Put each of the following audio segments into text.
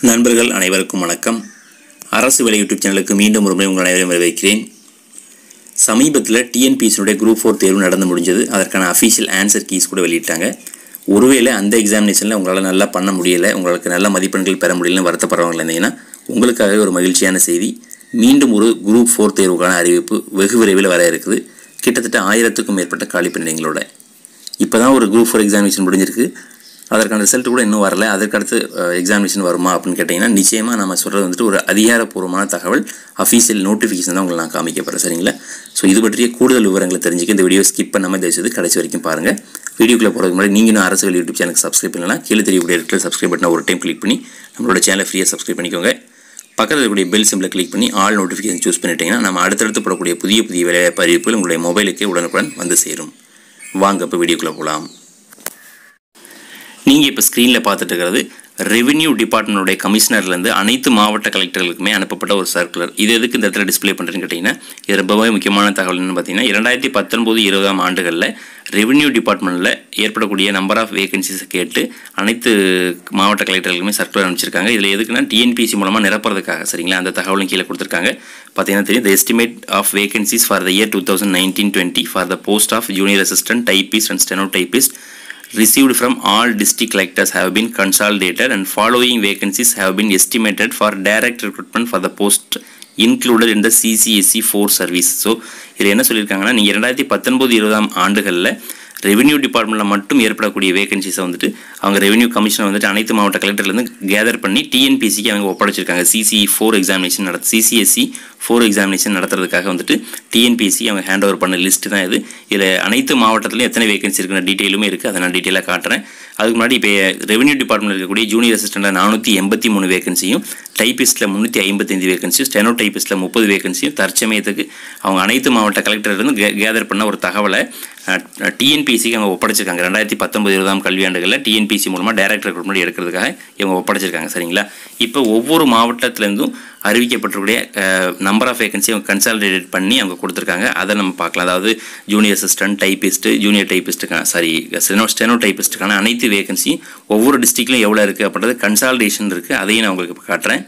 நண்பர்கள் அனைவருக்கும் வணக்கம் அரசு வேலை யூடியூப் சேனலுக்கு மீண்டும் ஒரு முறை உங்கள் அனைவரையும் வரவேற்கிறேன் சமீபத்தில் டிஎன்பிஎஸ்னுடைய குரூப் ஃபோர் தேர்வு நடந்து முடிஞ்சது அதற்கான அஃபீஷியல் ஆன்சர் கீஸ் கூட வெளியிட்டாங்க ஒருவேளை அந்த எக்ஸாமினேஷனில் உங்களால் நல்லா பண்ண முடியலை உங்களுக்கு நல்ல மதிப்பெண்கள் பெற முடியலன்னு வருத்தப்படுறவங்க இருந்தீங்கன்னா உங்களுக்காகவே ஒரு மகிழ்ச்சியான செய்தி மீண்டும் ஒரு குரூப் ஃபோர் தேர்வுக்கான அறிவிப்பு வெகு விரைவில் வர இருக்குது கிட்டத்தட்ட ஆயிரத்துக்கும் மேற்பட்ட காலி பணியிடங்களோட இப்போ தான் ஒரு குரூப் ஃபோர் எக்ஸாமினேஷன் முடிஞ்சிருக்கு அதற்கான ரிசல்ட் கூட இன்னும் வரல அதற்கடுத்து எக்ஸாமினேஷன் வருமா அப்படின்னு கேட்டிங்கன்னா நிச்சயமாக நம்ம சொல்கிறது வந்துட்டு ஒரு அதிகாரப்பூர்வமான தகவல் அஃபீஷியல் நோட்டிஃபிகேஷன் தான் உங்களுக்கு நான் காமிக்க போகிறேன் சரிங்களா ஸோ இது பற்றிய கூடுதல் விவரங்களை தெரிஞ்சுக்க இந்த வீடியோ ஸ்கிப் பண்ணாமல் தயவுசெய்து கடைசி வரைக்கும் பாருங்கள் வீடியோக்குள்ளே போகிறதுக்கு முன்னாடி நீங்கள் இன்னும் அரசு யூடியூப் சேனலுக்கு சப்ஸ்கிரைப் பண்ணலாம் கீழே தெரியக்கூடிய இடத்துல சப்ஸ்கிரைப் பட்டனை ஒரு டைம் கிளிக் பண்ணி நம்மளோட சேனலை ஃப்ரீயாக சப்ஸ்கிரைப் பண்ணிக்கோங்க பக்கத்தில் இருக்கக்கூடிய பெல் சிம்பிளை கிளிக் பண்ணி ஆல் நோட்டிஃபிகேஷன் சூஸ் பண்ணிட்டீங்கன்னா நம்ம அடுத்தடுத்து போடக்கூடிய புதிய புதிய வேலைவாய்ப்பு அறிவிப்புகள் உங்களுடைய மொபைலுக்கே உடனுக்குடன் வந்து சேரும் வாங்க இப்போ வீடியோக்குள்ளே போகலாம் நீங்கள் இப்போ ஸ்க்ரீனில் பார்த்துட்டு இருக்கிறது ரெவென்யூ டிபார்ட்மெண்ட்டுடைய கமிஷனர்லேருந்து அனைத்து மாவட்ட கலெக்டர்களுக்குமே அனுப்பப்பட்ட ஒரு சர்க்குலர் இது எதுக்கு இந்த இடத்துல டிஸ்ப்ளே பண்ணுறேன்னு கேட்டிங்கன்னா இது ரொம்பவே முக்கியமான தகவல் என்னன்னு பார்த்தீங்கன்னா இரண்டாயிரத்தி பத்தொன்பது இருபதாம் ஆண்டுகளில் ரெவென்யூ டிபார்ட்மெண்ட்டில் ஏற்படக்கூடிய நம்பர் ஆஃப் வேகன்சிஸை கேட்டு அனைத்து மாவட்ட கலெக்டர்களுக்குமே சர்க்குலர் அனுப்பிச்சிருக்காங்க இதில் எதுக்குன்னா டிஎன்பிசி மூலமாக நிரப்புறதுக்காக சரிங்களா அந்த தகவலும் கீழே கொடுத்துருக்காங்க பார்த்தீங்கன்னா தெரியும் the estimate of vacancies for the year two thousand nineteen twenty for the post of junior assistant typist and steno typist received from all district collectors have been consolidated and following vacancies have been estimated for direct recruitment for the post included in the CCSE 4 service. So இதில் என்ன சொல்லியிருக்காங்கன்னா நீங்கள் இரண்டாயிரத்தி பத்தொன்பது இருபதாம் ஆண்டுகளில் revenue டிபார்ட்மெண்ட்டில் மட்டும் ஏற்படக்கூடிய வேகன்சிஸை வந்துட்டு அவங்க ரெவென்யூ கமிஷனை வந்துட்டு அனைத்து மாவட்ட கலெக்டர்லேருந்து கேதர் பண்ணி டிஎன்பிசிக்கு அவங்க ஒப்படைச்சிருக்காங்க சிசிஇ ஃபோர் எக்ஸாமினேஷன் நடத்த சிசிஎஸ்சி ஃபோர் எக்ஸாமினேஷன் நடத்துறதுக்காக வந்துட்டு டிஎன்பிசி அவங்க ஹேண்ட் ஓவர் பண்ண லிஸ்ட் தான் இது இதில் அனைத்து மாவட்டத்திலையும் எத்தனை வேகன்சி இருக்குன்ற டீட்டெயிலுமே இருக்குது அதை நான் டீட்டெயிலாக காட்டுறேன் அதுக்கு முன்னாடி இப்போ ரெவென்யூ டிபார்ட்மெண்ட் இருக்கக்கூடிய ஜூனியர் அசிஸ்டண்ட்டில் நானூற்றி எண்பத்தி மூணு வேகன்சியும் டைபிஸ்ட்டில் முந்நூற்றி ஐம்பத்தஞ்சு வேகன்சியும் ஸ்டெனோ டைபிஸ்ட்டில் முப்பது வேகன்சியும் தற்சமயத்துக்கு அவங்க அனைத்து மாவட்ட கலெக்டர்லேருந்து கே கேதர் பண்ண ஒரு தகவலை டிஎன்பிசிக்கு அவங்க ஒப்படைச்சிருக்காங்க ரெண்டாயிரத்தி பத்தொம்பது இருபதாம் கல்வியாண்டுகளில் டிஎன்பிசி மூலமாக டைரக்ட் ரெக்ரூட்மெண்ட் எடுக்கிறதுக்காக இவங்க ஒப்படைச்சிருக்காங்க சரிங்களா இப்போ ஒவ்வொரு மாவட்டத்திலேருந்தும் அறிவிக்கப்பட்டிருக்கூடிய நம்பர் ஆஃப் வேகன்சி அவங்க கன்சாலிடேட் பண்ணி அவங்க கொடுத்துருக்காங்க அதை நம்ம பார்க்கலாம் அதாவது ஜூனியர் அசிஸ்டன்ட் டைபிஸ்ட்டு ஜூனியர் டைபிஸ்ட்டுக்கான சாரி ஸ்டெனோ ஸ்டெனோ டைபிஸ்ட்டுக்கான அனைத்து வேகன்சி ஒவ்வொரு டிஸ்ட்ரிக்ட்லையும் எவ்வளோ இருக்குது அப்படின்றது கன்சாலிடேஷன் இருக்குது அதையும் நான் உங்களுக்கு இப்போ காட்டுறேன்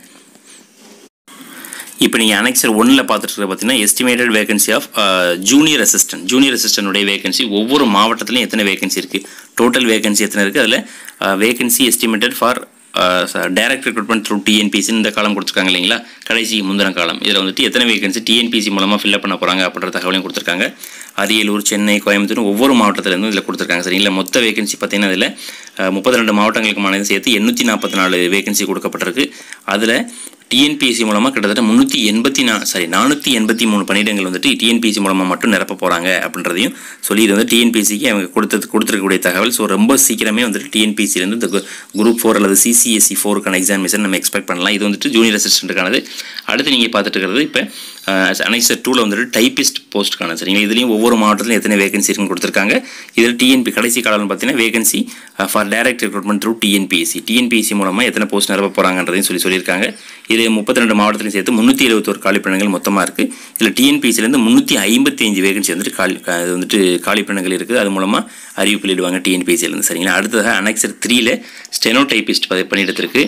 இப்போ நீங்கள் அனெக்சர் ஒன்றில் பார்த்துட்டு இருக்க பார்த்தீங்கன்னா estimated vacancy of junior assistant junior அசிஸ்டன்ட்டுடைய வேகன்சி ஒவ்வொரு மாவட்டத்திலையும் எத்தனை வேகன்சி இருக்குது டோட்டல் வேகன்சி எத்தனை இருக்குது அதில் vacancy estimated for direct recruitment through TNPSC இந்த காலம் கொடுத்துருக்காங்க இல்லைங்களா கடைசி முந்தின காலம் இதில் வந்துட்டு எத்தனை வேகன்சி டிஎன்பிசி மூலமாக ஃபில்அப் பண்ண போகிறாங்க அப்படின்ற தகவலையும் கொடுத்துருக்காங்க அரியலூர் சென்னை கோயம்புத்தூர் ஒவ்வொரு மாவட்டத்திலேருந்தும் இதில் கொடுத்துருக்காங்க சரிங்களா மொத்த வேகன்சி பார்த்தீங்கன்னா இதில் முப்பத்தி ரெண்டு மாவட்டங்களுக்குமான சேர்த்து எண்ணூற்றி நாற்பத்தி நாலு வேகன்சி கொடுக்கப்பட்டிருக்கு அதில் டிஎன்பிஎஸ்சி மூலமாக கிட்டத்தட்ட முந்நூற்றி எண்பத்தி நா சாரி நானூற்றி எண்பத்தி மூணு பணியிடங்கள் வந்துட்டு டிஎன்பிஎஸ்சி மூலமாக மட்டும் நிரப்ப போகிறாங்க அப்படின்றதையும் சொல்லி இது வந்து டிஎன்பிஎஸ்சிக்கு அவங்க கொடுத்தது கொடுத்துருக்கக்கூடிய தகவல் ஸோ ரொம்ப சீக்கிரமே வந்துட்டு டிஎன்பிஎஸ்சிலேருந்து இந்த குரூப் ஃபோர் அல்லது சிசிஎஸ்சி ஃபோருக்கான எக்ஸாமினேஷன் நம்ம எக்ஸ்பெக்ட் பண்ணலாம் இது வந்துட்டு ஜூனியர் அசிஸ்டண்ட்டுக்கானது அடுத்து நீங்கள் பார்த்துட்டு இருக்கிறது இப்போ அனைசர் டூவில் வந்துட்டு டைப்பிஸ்ட் போஸ்ட்டுக்கான சரிங்களா இதுலேயும் ஒவ்வொரு மாவட்டத்திலும் எத்தனை வேகன்சி இருக்குன்னு கொடுத்துருக்காங்க இதில் டிஎன்பி கடைசி காலம் பார்த்தீங்கன்னா vacancy for direct recruitment through TNPSC TNPSC மூலமாக எத்தனை போஸ்ட் நிரப்ப போகிறாங்கன்றதையும் சொல்லி சொல்லியிருக்காங்க இது முப்பத்தி ரெண்டு மாவட்டத்திலையும் சேர்த்து முந்நூற்றி எழுபத்தோரு காலிப்பணங்கள் மொத்தமாக இருக்குது இதில் டிஎன்பிஎஸ்சிலேருந்து முந்நூற்றி ஐம்பத்தி அஞ்சு வேகன்சி வந்துட்டு காலி இது வந்துட்டு காலிப்பணங்கள் இருக்குது அது மூலமாக அறிவிப்பு வெளியிடுவாங்க டிஎன்பிஎஸ்சிலேருந்து சரிங்களா அடுத்ததாக அனெக்சர் த்ரீல ஸ்டெனோ டைப்பிஸ்ட் பணியிடத்திற்கு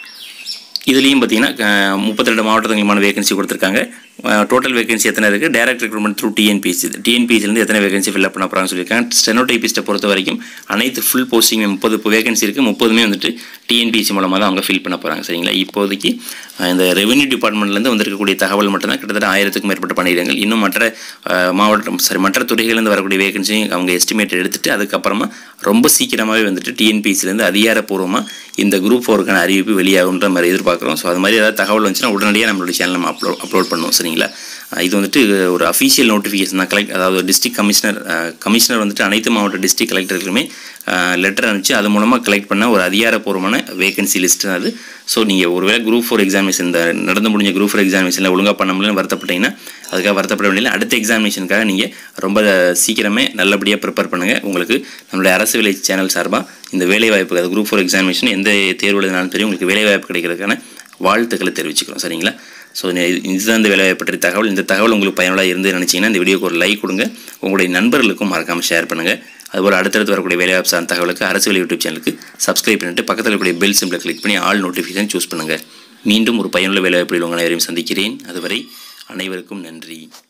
இதுலேயும் பார்த்தீங்கன்னா முப்பத்தி ரெண்டு மாவட்டங்களுமான வேகன்சி கொடுத்துருக்காங்க டோட்டல் வேகன்சி எத்தனை இருக்குது டேரக்ட் ரெக்ரூட்மெண்ட் த்ரூ டிஎன்பிசி டிஎன்பிசிலேருந்து எத்தனை வேகன்சி ஃபில்அப் பண்ண போகிறாங்கன்னு சொல்லியிருக்காங்க ஸ்டெனோ டைபிஸ்ட்டை பொறுத்த வரைக்கும் அனைத்து ஃபுல் போஸ்டிங் முப்பது வேகன்சி இருக்குது முப்பதுமே வந்துட்டு டிஎன்பிசி மூலமாக தான் அவங்க ஃபில் பண்ண போகிறாங்க சரிங்களா இப்போதைக்கு இந்த ரெவென்யூ டிபார்ட்மெண்ட்லேருந்து வந்திருக்கக்கூடிய தகவல் மட்டும்தான் கிட்டத்தட்ட ஆயிரத்துக்கும் மேற்பட்ட பணியிடங்கள் இன்னும் மற்ற மாவட்டம் சாரி மற்ற துறைகள்லேருந்து வரக்கூடிய வேகன்சியும் அவங்க எஸ்டிமேட் எடுத்துகிட்டு அதுக்கப்புறமா ரொம்ப சீக்கிரமாகவே வந்துட்டு டிஎன்பிசிலேருந்து அதிகாரப்பூர்வமாக இந்த குரூப் ஃபோருக்கான அறிவிப்பு வெளியாகுன்ற மாதிரி எதிர்பார்க்குறோம் ஸோ அது மாதிரி ஏதாவது தகவல் வந்துச்சுன்னா உடனடியாக நம்மளுடைய சேனல் நம்ம அப்லோட் அப்லோட் பண்ணுவோம் சரிங்களா இது வந்துட்டு ஒரு அஃபீஷியல் நோட்டிஃபிகேஷன் தான் கலெக்ட் அதாவது டிஸ்ட்ரிக்ட் கமிஷனர் கமிஷனர் வந்துட்டு அனைத்து மாவட்ட டிஸ்ட்ரிக்ட் கலெக்டர்களுமே லெட்டர் அனுப்பிச்சு அது மூலமாக கலெக்ட் பண்ண ஒரு அதிகாரப்பூர்வமான வேகன்சி லிஸ்ட் தான் அது ஸோ நீங்கள் ஒருவேளை குரூப் ஃபோர் எக்ஸாமினேஷன் இந்த நடந்து முடிஞ்ச குரூப் ஃபோர் எக்ஸாமினேஷனில் ஒழுங்காக பண்ண முடியலன்னு வருத்தப்பட்டீங்கன்னா அதுக்காக வருத்தப்பட வேண்டிய அடுத்த எக்ஸாமினேஷனுக்காக நீங்கள் ரொம்ப சீக்கிரமே நல்லபடியாக ப்ரிப்பேர் பண்ணுங்கள் உங்களுக்கு நம்மளுடைய அரசு வேலை சேனல் சார்பாக இந்த வேலைவாய்ப்பு அது குரூப் ஃபோர் எக்ஸாமினேஷன் எந்த தேர்வு எழுதினாலும் சரி உங்களுக்கு வேலைவாய்ப்பு கிடைக்கிறதுக்கான வாழ்த்துக்களை தெரிவிச்சுக்கிறோம் சரிங்களா ஸோ இதுதான் இந்த வேலைவாய்ப்பு பற்றிய தகவல் இந்த தகவல் உங்களுக்கு பயனுள்ளதாக இருந்து நினச்சிங்கன்னா இந்த வீடியோக்கு ஒரு லைக் கொடுங்க உங்களுடைய நண்பர்களுக்கும் மறக்காமல் ஷேர் பண்ணுங்கள் அதுபோல் அடுத்தடுத்து வரக்கூடிய வேலைவாய்ப்பு சார்ந்த தகவலுக்கு அரசு யூடியூப் சேனலுக்கு சப்ஸ்கிரைப் பண்ணிட்டு பக்கத்தில் இருக்கக்கூடிய பெல் சிம்பிளை கிளிக் பண்ணி ஆல் நோட்டிஃபிகேஷன் சூஸ் பண்ணுங்கள் மீண்டும் ஒரு பயனுள்ள வேலைவாய்ப்பில் உங்கள் அனைவரையும் சந்திக்கிறேன் அதுவரை அனைவருக்கும் நன்றி